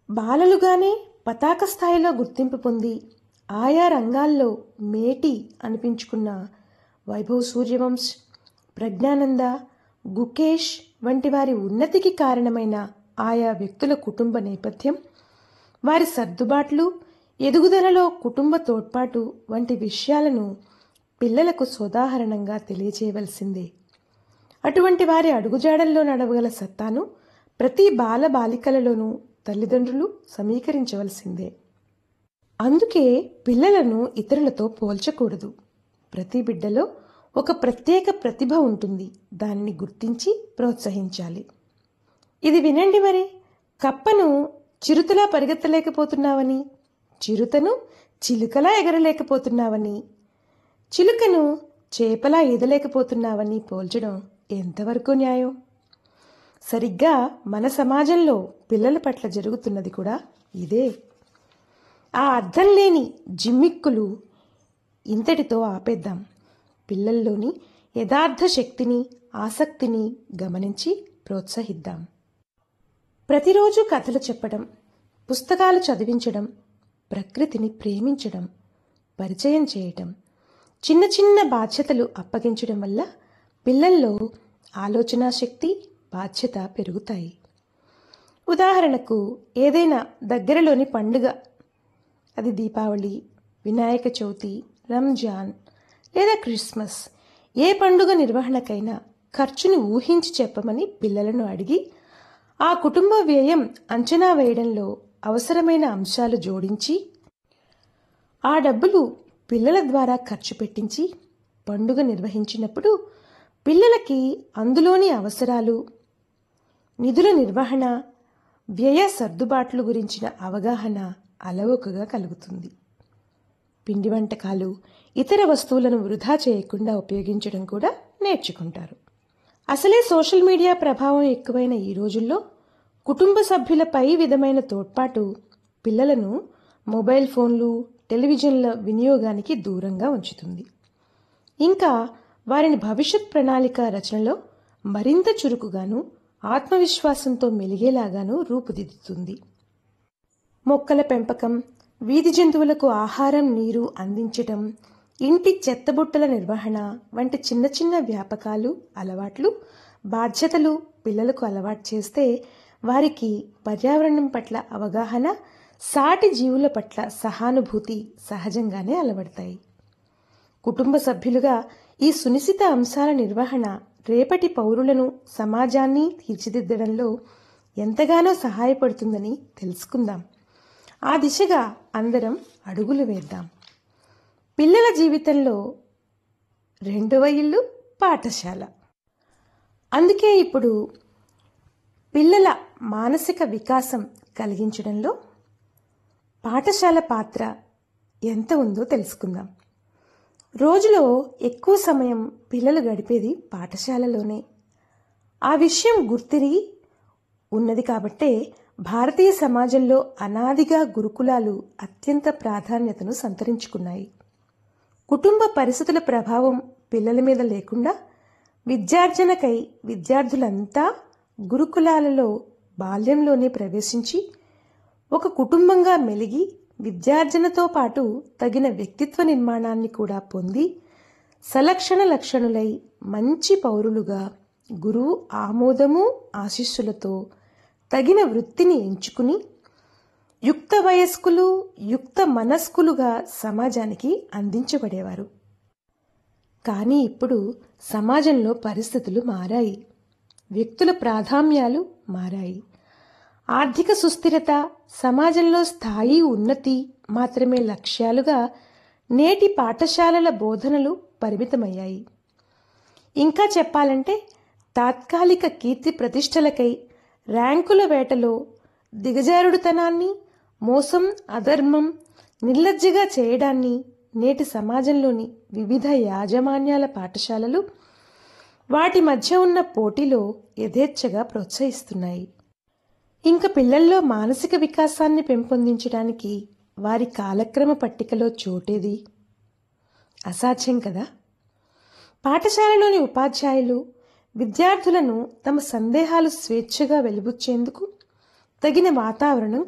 బాలలుగానే పతాక స్థాయిలో గుర్తింపు పొంది ఆయా రంగాల్లో మేటి అనిపించుకున్న వైభవ్ సూర్యవంశ్ ప్రజ్ఞానంద గుకేష్ వంటి వారి ఉన్నతికి కారణమైన ఆయా వ్యక్తుల కుటుంబ నేపథ్యం వారి సర్దుబాట్లు ఎదుగుదలలో కుటుంబ తోడ్పాటు వంటి విషయాలను పిల్లలకు సోదాహరణంగా తెలియచేయవలసిందే అటువంటి వారి అడుగుజాడల్లో నడవగల సత్తాను ప్రతి బాల బాలికలలోనూ తల్లిదండ్రులు సమీకరించవలసిందే అందుకే పిల్లలను ఇతరులతో పోల్చకూడదు ప్రతి బిడ్డలో ఒక ప్రత్యేక ప్రతిభ ఉంటుంది దానిని గుర్తించి ప్రోత్సహించాలి ఇది వినండి మరి కప్పను చిరుతలా పరిగెత్తలేకపోతున్నావని చిరుతను చిలుకలా ఎగరలేకపోతున్నావని చిలుకను చేపలా ఈదలేకపోతున్నావని పోల్చడం ఎంతవరకు న్యాయం సరిగ్గా మన సమాజంలో పిల్లల పట్ల జరుగుతున్నది కూడా ఇదే ఆ అర్థం లేని జిమ్మిక్కులు ఇంతటితో ఆపేద్దాం పిల్లల్లోని యథార్థ శక్తిని ఆసక్తిని గమనించి ప్రోత్సహిద్దాం ప్రతిరోజు కథలు చెప్పడం పుస్తకాలు చదివించడం ప్రకృతిని ప్రేమించడం పరిచయం చేయటం చిన్న చిన్న బాధ్యతలు అప్పగించడం వల్ల పిల్లల్లో ఆలోచనా శక్తి బాధ్యత పెరుగుతాయి ఉదాహరణకు ఏదైనా దగ్గరలోని పండుగ అది దీపావళి వినాయక చవితి రంజాన్ లేదా క్రిస్మస్ ఏ పండుగ నిర్వహణకైనా ఖర్చుని ఊహించి చెప్పమని పిల్లలను అడిగి ఆ కుటుంబ వ్యయం అంచనా వేయడంలో అవసరమైన అంశాలు జోడించి ఆ డబ్బులు పిల్లల ద్వారా ఖర్చు పెట్టించి పండుగ నిర్వహించినప్పుడు పిల్లలకి అందులోని అవసరాలు నిధుల నిర్వహణ వ్యయ సర్దుబాట్లు గురించిన అవగాహన అలవోకగా కలుగుతుంది పిండి వంటకాలు ఇతర వస్తువులను వృధా చేయకుండా ఉపయోగించడం కూడా నేర్చుకుంటారు అసలే సోషల్ మీడియా ప్రభావం ఎక్కువైన ఈ రోజుల్లో కుటుంబ సభ్యులపై విధమైన తోడ్పాటు పిల్లలను మొబైల్ ఫోన్లు టెలివిజన్ల వినియోగానికి దూరంగా ఉంచుతుంది ఇంకా వారిని భవిష్యత్ ప్రణాళిక రచనలో మరింత చురుకుగాను ఆత్మవిశ్వాసంతో మెలిగేలాగాను రూపుదిద్దుతుంది మొక్కల పెంపకం వీధి జంతువులకు ఆహారం నీరు అందించటం ఇంటి చెత్తబుట్టల నిర్వహణ వంటి చిన్న చిన్న వ్యాపకాలు అలవాట్లు బాధ్యతలు పిల్లలకు అలవాటు చేస్తే వారికి పర్యావరణం పట్ల అవగాహన సాటి జీవుల పట్ల సహానుభూతి సహజంగానే అలవడతాయి కుటుంబ సభ్యులుగా ఈ సునిశిత అంశాల నిర్వహణ రేపటి పౌరులను సమాజాన్ని తీర్చిదిద్దడంలో ఎంతగానో సహాయపడుతుందని తెలుసుకుందాం ఆ దిశగా అందరం అడుగులు వేద్దాం పిల్లల జీవితంలో రెండవ ఇల్లు పాఠశాల అందుకే ఇప్పుడు పిల్లల మానసిక వికాసం కలిగించడంలో పాఠశాల పాత్ర ఎంత ఉందో తెలుసుకుందాం రోజులో ఎక్కువ సమయం పిల్లలు గడిపేది పాఠశాలలోనే ఆ విషయం గుర్తిరిగి ఉన్నది కాబట్టే భారతీయ సమాజంలో అనాదిగా గురుకులాలు అత్యంత ప్రాధాన్యతను సంతరించుకున్నాయి కుటుంబ పరిస్థితుల ప్రభావం పిల్లల మీద లేకుండా విద్యార్జనకై విద్యార్థులంతా గురుకులాలలో బాల్యంలోనే ప్రవేశించి ఒక కుటుంబంగా మెలిగి విద్యార్జనతో పాటు తగిన వ్యక్తిత్వ నిర్మాణాన్ని కూడా పొంది సలక్షణ లక్షణులై మంచి పౌరులుగా గురువు ఆమోదము ఆశీస్సులతో తగిన వృత్తిని ఎంచుకుని యుక్త వయస్కులు యుక్త మనస్కులుగా సమాజానికి అందించబడేవారు కానీ ఇప్పుడు సమాజంలో పరిస్థితులు మారాయి వ్యక్తుల ప్రాధాన్యాలు మారాయి ఆర్థిక సుస్థిరత సమాజంలో స్థాయి ఉన్నతి మాత్రమే లక్ష్యాలుగా నేటి పాఠశాలల బోధనలు పరిమితమయ్యాయి ఇంకా చెప్పాలంటే తాత్కాలిక కీర్తి ప్రతిష్టలకై ర్యాంకుల వేటలో దిగజారుడుతనాన్ని మోసం అధర్మం నిర్లజ్జగా చేయడాన్ని నేటి సమాజంలోని వివిధ యాజమాన్యాల పాఠశాలలు వాటి మధ్య ఉన్న పోటీలో యథేచ్ఛగా ప్రోత్సహిస్తున్నాయి ఇంకా పిల్లల్లో మానసిక వికాసాన్ని పెంపొందించడానికి వారి కాలక్రమ పట్టికలో చోటేది అసాధ్యం కదా పాఠశాలలోని ఉపాధ్యాయులు విద్యార్థులను తమ సందేహాలు స్వేచ్ఛగా వెలిబుచ్చేందుకు తగిన వాతావరణం